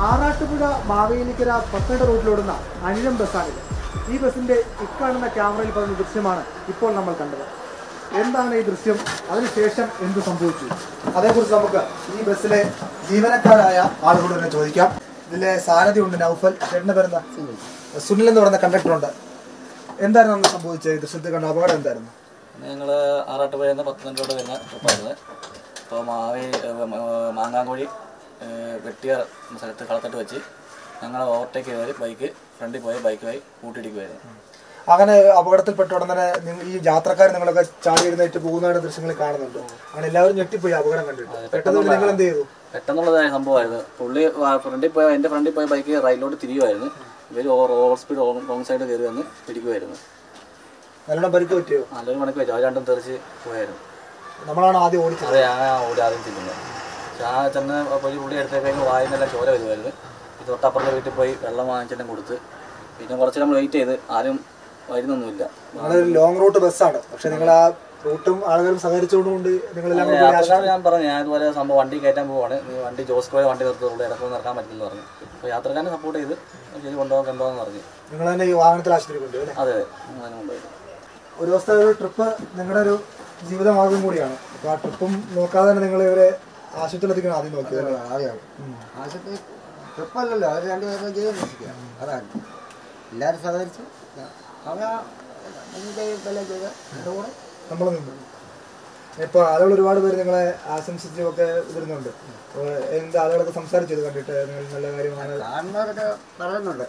ആറാട്ടുപുഴ മാവേലിക്കര പത്തനംതിട്ട റൂട്ടിലോടുന്ന അനിഴം ബസ്സാണിത് ഈ ബസ്സിന്റെ ഇക്കാണുന്ന ക്യാമറയിൽ പതിഞ്ഞ ദൃശ്യമാണ് ഇപ്പോൾ നമ്മൾ കണ്ടത് എന്താണ് ഈ ദൃശ്യം അതിനുശേഷം എന്ത് സംഭവിച്ചു അതേക്കുറിച്ച് നമുക്ക് ഈ ബസ്സിലെ ജീവനക്കാരായ ആളുകളോട് തന്നെ ചോദിക്കാം ഇതിലെ സാരഥി ഉണ്ട് നൗഫൽ ചേട്ടന്റെ പേരെന്താ സുനിൽ എന്ന് പറയുന്ന കണ്ടക്ടർ ഉണ്ട് എന്തായിരുന്നു അന്ന് സംഭവിച്ചത് ഈ ദൃശ്യത്തിൽ കണ്ട അപകടം എന്തായിരുന്നു ഞങ്ങൾ ആറാട്ടുപുഴയിൽ നിന്ന് പത്തനംതിട്ട വരുന്ന ട്രിപ്പായിരുന്നു അപ്പോൾ മാവി ഏഹ് മ- ഏഹ് മാങ്ങാങ്കുഴി ഏഹ് വെട്ടിയ സ്ഥലത്ത് കളത്തിട്ട് വെച്ച് ഞങ്ങൾ ഓവർടേക്ക് ചെയ്ത് ബൈക്ക് ഫ്രണ്ടിൽ പോയി ബൈക്കുമായി കൂട്ടിയിടിക്കുമായിരുന്നു അങ്ങനെ അപകടത്തിൽപ്പെട്ട ഉടൻ തന്നെ നിങ്ങൾ ഈ യാത്രക്കാർ നിങ്ങളൊക്കെ ചാടി എഴുന്നേറ്റ് പോകുന്നതായിട്ട് ദൃശ്യങ്ങൾ കാണുന്നുണ്ട് അങ്ങനെ എല്ലാവരും ഞെട്ടിപ്പോയി അപകടം കണ്ടിട്ട് പെട്ടെന്ന് പിന്നെ നിങ്ങൾ എന്ത് ചെയ്തു പെട്ടെന്നുള്ളതായ സംഭവമായിരുന്നു പുള്ളി വാ- ഫ്രണ്ടിൽ പോയ എൻ്റെ ഫ്രണ്ടിൽ പോയ ബൈക്ക് റൈറ്റിലോട്ട് തിരിയുമായിരുന്നു ഇവർ over over speed wrong side കയറി വന്ന് പിടിക്കുമായിരുന്നു നല്ലോണം പരിക്ക് പറ്റിയോ നല്ലൊരു മണിക്ക് വെച്ചു അവർ രണ്ടും തെറിച്ച് പോയായിരുന്നു നമ്മളാണ് ആദ്യം ഓടിച്ചത് അതെ ഞാൻ ഓടി ആദ്യം തിന്നുന്നത് പക്ഷെ ആ ചെന്ന് ഒരു പുള്ളി എടുത്തേക്ക് വായിന്നെല്ലാം ചോര വരുമായിരുന്നു ഇത് തൊട്ടപ്പുറത്തെ വീട്ടിൽ പോയി വെള്ളം വാങ്ങിച്ചെല്ലാം കൊടുത്ത് പിന്നെ കുറച്ച് നമ്മൾ വെയിറ്റ് ചെയ്ത് ആരും വരുന്നൊന്നുമില്ല നിങ്ങളൊരു ലോങ് റൂട്ട് ബസ്സാണ് പക്ഷെ നിങ്ങൾ ആ റൂട്ടും ആളുകളും സഹകരിച്ചുകൊണ്ടുകൊണ്ട് നിങ്ങളെല്ലാം കൂടി പോയി യാത്രക്കാരോട് ഞാൻ പറഞ്ഞു ഞാൻ ഇതുപോലെ സംഭവം വണ്ടി കയറ്റാൻ പോവാണ് നീ വണ്ടി ജോസ്കോയെ വണ്ടി നിർത്തുള്ളൂ ഇടക്കൊന്നും ഇറക്കാൻ പറ്റില്ലെന്ന് പറഞ്ഞു അപ്പോൾ യാത്രക്കാരനെ സപ്പോർട്ട് ചെയ്ത് ശരി കൊണ്ടുപോകാൻ കൊണ്ടുപോകാന്ന് പറഞ്ഞു നിങ്ങൾ തന്നെ ഈ വാഹനത്തിൽ ആശുപത്രി കൊണ്ടുപോയി അല്ലേ അതെ അതെ അങ്ങനെ കൊണ്ടുപോയി ഒരു ദിവസത്തെ ഒരു ട്രിപ്പ് നിങ്ങളുടെ ഒരു ജീവിതമാർഗം കൂടിയാണ് അപ്പോൾ ആ ട്രിപ്പും നോക്കാതെ തന്നെ നിങ്ങൾ ഇവരെ ആശുപത്രിയിൽ എത്തിക്കണം ആദ്യം നോക്കിയത് അല്ലേ? അറിയാം ആശുപത്രി ട്രിപ്പല്ലല്ലോ അവർ രണ്ടുപേരും ജീവൻ രക്ഷിക്കുക അതാണ് എല്ലാവരും സഹകരിച്ചു അവർ എൻ്റെ എല്ലാം ചെയ്ത് എൻ്റെ കൂടെ നമ്മൾ നിന്നു ഇപ്പോൾ ആളുകൾ ഒരുപാട് പേര് നിങ്ങളെ ആശംസിച്ചും ഒക്കെ വരുന്നുണ്ട് അപ്പോൾ എന്ത് ആളുകളൊക്കെ സംസാരിച്ചു ഇത് കണ്ടിട്ട് നിങ്ങൾ നല്ല കാര്യമാണ് കാണുന്നവരൊക്കെ പറയുന്നുണ്ട്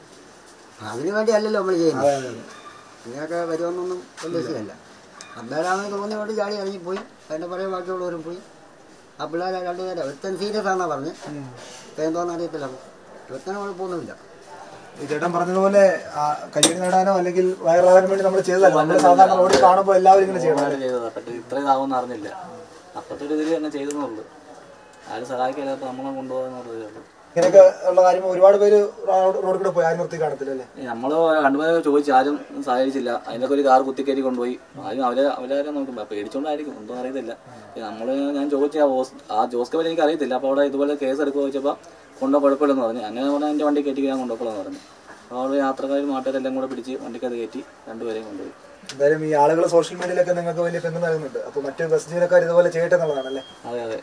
അതിനു വേണ്ടി അല്ലല്ലോ നമ്മൾ ചെയ്യുന്നത് അതെ, അതെ, അതെ. ഇങ്ങനെയൊക്കെ വരുമെന്നൊന്നും ഉദ്ദേശിച്ചില്ല അന്നേരമാണെങ്കിൽ തോന്നിയോണ്ട് ചാടി ഇറങ്ങിപ്പോയി അതിൻ്റെ പുറകെ ബാക്കിയുള്ളവരും പോയി ആ പിള്ളേരെ രണ്ടുപേരെ ഒരുത്തൻ സീരിയസ് ആണെന്നാണ് പറഞ്ഞ് ഇപ്പം എന്തോന്ന് അറിയത്തില്ല ഒരുത്തനും കുഴപ്പമൊന്നുമില്ല ഈ ചേട്ടൻ പറഞ്ഞതുപോലെ ആ, കയ്യടി നേടാനോ അല്ലെങ്കിൽ വയറാകാൻ വേണ്ടി നമ്മൾ ചെയ്തതല്ല നമ്മൾ സാധാരണ റോഡിൽ കാണുമ്പോൾ എല്ലാവരും ഇങ്ങനെ ചെയ്യണം അങ്ങനെ ചെയ്തതാ പെട്ടെന്ന് ഇത്രയും ഇതാവുമെന്ന് അറിഞ്ഞില്ല അപ്പത്തെ ഒരു ഇതിൽ തന്നെ ചെയ്തെന്നേ ഉള്ളൂ ആരും സഹായിക്കില്ല അപ്പോൾ നമ്മളെ കൊണ്ടുപോകാന്നുള്ളതേ ഉള്ളൂ ഇങ്ങനെയൊക്കെ ഉള്ള കാര്യം ഒരുപാട് പേര് റോഡ് റോഡിൽ കൂടെ പോയി ആരും നിർത്തി കാണത്തില്ല അല്ലേ നമ്മൾ രണ്ടുപേരെ ചോദിച്ചു ആരും സഹായിച്ചില്ല അതിനൊക്കെ ഒരു കാർ കുത്തിക്കയറ്റി കൊണ്ടുപോയി ആരും അവരെ അവരെ നോക്കും പേടിച്ചോണ്ടായിരിക്കും ഒന്നും അറിയത്തില്ല നമ്മൾ ഞാൻ ചോദിച്ചു ആ ഹോസ് ആ ജോസ് കവൽ എനിക്ക് അറിയത്തില്ല അപ്പോൾ അവിടെ ഇതുപോലെ കേസ് എടുക്കുക ചോദിച്ചപ്പോൾ കൊണ്ടോ കുഴപ്പമില്ലെന്ന് പറഞ്ഞു അങ്ങനെ പറഞ്ഞാൽ എൻ്റെ വണ്ടി കയറ്റി ഞാൻ കൊണ്ടുപോകണമെന്ന് പറഞ്ഞു അപ്പോൾ അവിടെ യാത്രക്കാരും നാട്ടുകാരെല്ലാം കൂടെ പിടിച്ച് വണ്ടിക്കത് കയറ്റി രണ്ടുപേരെയും കൊണ്ടുപോയി എന്തായാലും ഈ ആളുകൾ സോഷ്യൽ മീഡിയയിലൊക്കെ നിങ്ങൾക്ക് വലിയ പിന്തുണ നൽകുന്നുണ്ട് അപ്പോൾ മറ്റു ബസ് ജീവനക്കാർ ഇതുപോലെ ചെയ്യട്ടെ എന്നുള്ളതാണല്ലേ അതെ അതെ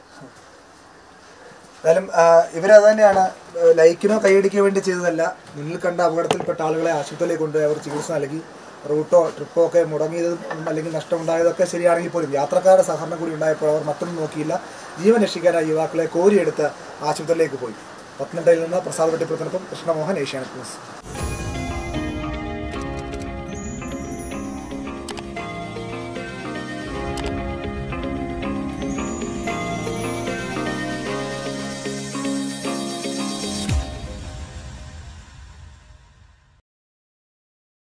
എന്തായാലും ആ, ഇവരത് തന്നെയാണ് ആ, ലൈക്കിനോ കൈയടിക്കോ വേണ്ടി ചെയ്തതല്ല മുന്നിൽ കണ്ട അപകടത്തിൽപ്പെട്ട ആളുകളെ ആശുപത്രിയിലേക്ക് കൊണ്ടുപോയി അവർ ചികിത്സ നൽകി റൂട്ടോ ട്രിപ്പോ ഒക്കെ മുടങ്ങിയതും അല്ലെങ്കിൽ നഷ്ടമുണ്ടായതൊക്കെ ശരിയാണെങ്കിൽ പോലും യാത്രക്കാരുടെ സഹകരണം കൂടി ഉണ്ടായപ്പോൾ അവർ മറ്റൊന്നും നോക്കിയില്ല ജീവൻ രക്ഷിക്കാനായി യുവാക്കളെ കോരിയെടുത്ത് ആശുപത്രിയിലേക്ക് പോയി പത്തനംതിട്ടയിൽ നിന്ന് പ്രസാദ് വെട്ടിപ്പുറത്തിനൊപ്പം കൃഷ്ണമോഹൻ ഏഷ്യാനെറ്റ് ന്യൂസ്